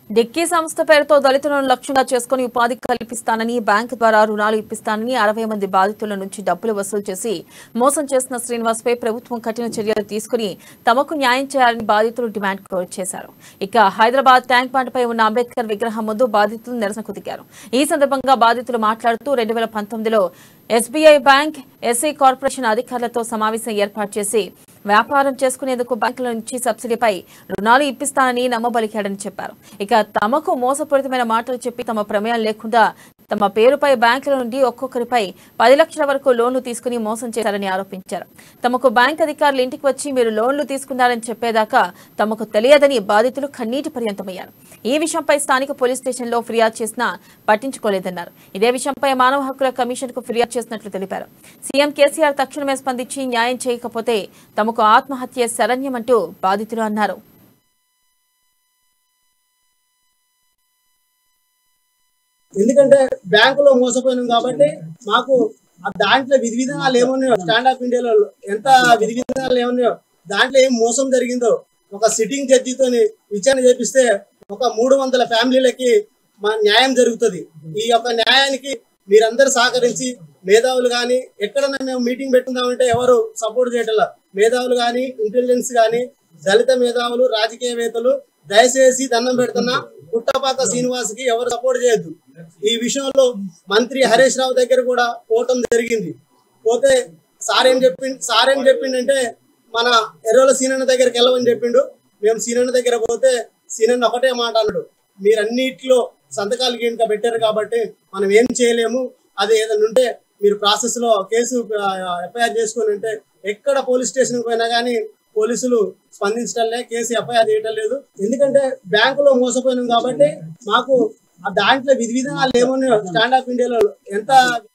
dicky సంస్థ పేరుతో దళితులను లక్ష్యంగా చేసుకుని ఉపాధి కల్పిస్తానని బ్యాంకు ద్వారా రుణాలు ఇప్పిస్తానని అరవై మంది బాధితుల నుంచి డబ్బులు వసూలు చేసి మోసం చేసిన శ్రీనివాస్ పై ప్రభుత్వం కఠిన చర్యలు తీసుకుని తమకు న్యాయం చేయాలని బాధితులు డిమాండ్ చేశారు ఇక హైదరాబాద్ ట్యాంక్ బండ్పై ఉన్న అంబేద్కర్ విగ్రహం ముందు బాధితులు నిరసనకు దిగారు ఈ సందర్భంగా బాధితులు మాట్లాడుతూ రెండు వేల పంతొమ్మిదిలో ఎస్బీఐ బ్యాంక్ ఎస్ఐ కార్పొరేషన్ అధికారులతో సమావేశం ఏర్పాటు చేసి వ్యాపారం చేసుకునేందుకు బ్యాంకుల నుంచి సబ్సిడీపై రుణాలు ఇప్పిస్తానని నమ్మబలికాడని చెప్పారు ఇక తమకు మోసపూరితమైన మాటలు చెప్పి తమ ప్రమేయం లేకుండా తమ పేరుపై బ్యాంకుల నుండి ఒక్కొక్కరిపై పది లక్షల వరకు లోన్లు తీసుకుని మోసం చేశారని ఆరోపించారు తమకు బ్యాంక్ అధికారులు ఇంటికి వచ్చి మీరు లోన్లు తీసుకున్నారని చెప్పేదాకా తమకు తెలియదని బాధితులు కన్నీటి పర్యంతమయ్యారు ఈ విషయంపై స్థానిక పోలీస్ స్టేషన్లో ఫిర్యాదు చేసినా పట్టించుకోలేదన్నారు ఇదే విషయంపై మానవ హక్కుల కమిషన్ కు ఫిర్యాదు చేసినట్లు తెలిపారు సీఎం కేసీఆర్ తక్షణమే స్పందించి న్యాయం చేయకపోతే తమకు ఆత్మహత్య శరణ్యమంటూ బాధితులు అన్నారు ఎందుకంటే బ్యాంకులో మోసపోయినాం కాబట్టి మాకు ఆ దాంట్లో విధి విధానాలు ఏమున్నాయో స్టాండప్ ఇండియాలో ఎంత విధి విధానాలు ఏమున్నాయో దాంట్లో ఏం మోసం జరిగిందో ఒక సిట్టింగ్ జడ్జితో విచారణ చేపిస్తే ఒక మూడు వందల ఫ్యామిలీలకి మా న్యాయం జరుగుతుంది ఈ యొక్క న్యాయానికి మీరందరూ సహకరించి మేధావులు కానీ ఎక్కడన్నా మేము మీటింగ్ పెట్టుకుందామంటే ఎవరు సపోర్ట్ చేయటం మేధావులు కానీ ఇంటెలిజెన్స్ కానీ దళిత మేధావులు రాజకీయవేత్తలు దయచేసి దండం పెడుతున్నా పుట్టపాక శ్రీనివాస్ కి ఎవరు సపోర్ట్ చేయొద్దు ఈ విషయంలో మంత్రి హరీష్ రావు దగ్గర కూడా పోవటం జరిగింది పోతే సార్ ఏం చెప్పిండు సార్ ఏం చెప్పిండంటే మన ఎర్రోల సీనన్న దగ్గరికి వెళ్ళమని చెప్పిండు మేము సీనన్న దగ్గర పోతే సీనన్న ఒకటే మాట అన్నాడు మీరన్నిట్లో సంతకాలు గీనక పెట్టారు కాబట్టి మనం ఏం చేయలేము అది ఏదైనా ఉంటే మీరు ప్రాసెస్ లో కేసు ఎఫ్ఐఆర్ చేసుకుని ఉంటే ఎక్కడ పోలీస్ స్టేషన్ పోయినా కానీ పోలీసులు స్పందించడం లే కేసు ఎఫ్ఐఆర్ చేయటం లేదు ఎందుకంటే బ్యాంకులో మోసపోయినాం కాబట్టి మాకు ఆ దాంట్లో విధి విధానాలు ఏమున్నాయో స్టాండప్ ఇండియాలో ఎంత